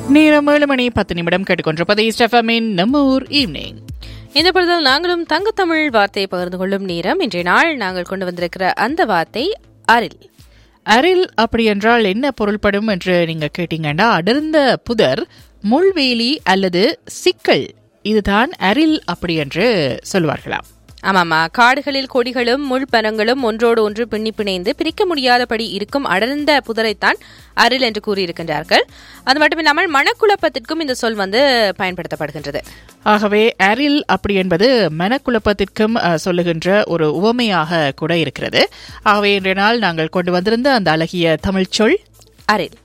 நேரம் ஏழு மணி பத்து நிமிடம் கேட்டுக்கொண்டிருப்பது ஸ்டெஃபமின் நம்ம ஊர் ஈவினிங் இந்த பொழுதில் நாங்களும் தங்கத்தமிழ் வார்த்தையை பகிர்ந்து கொள்ளும் நேரம் இன்றைய நாள் நாங்கள் கொண்டு வந்திருக்கிற அந்த வார்த்தை அரில் அரில் அப்படி என்றால் என்ன பொருள்படும் என்று நீங்க கேட்டீங்கன்னா அடர்ந்த புதர் முள்வேலி அல்லது சிக்கல் இதுதான் அரில் அப்படி என்று சொல்வார்களாம் ஆமாமா காடுகளில் கொடிகளும் முள் பனங்களும் ஒன்றோடு ஒன்று பின்னி பிணைந்து பிரிக்க முடியாதபடி இருக்கும் அடர்ந்த புதரைத்தான் அரில் என்று கூறியிருக்கின்றார்கள் அது மட்டுமில்லாமல் மனக்குழப்பத்திற்கும் இந்த சொல் வந்து பயன்படுத்தப்படுகின்றது ஆகவே அரில் அப்படி என்பது மனக்குழப்பத்திற்கும் அஹ், சொல்லுகின்ற ஒரு உவமையாக கூட இருக்கிறது ஆகவே இன்றைய நாள் நாங்கள் கொண்டு வந்திருந்த அந்த அழகிய தமிழ்ச் சொல் அரில்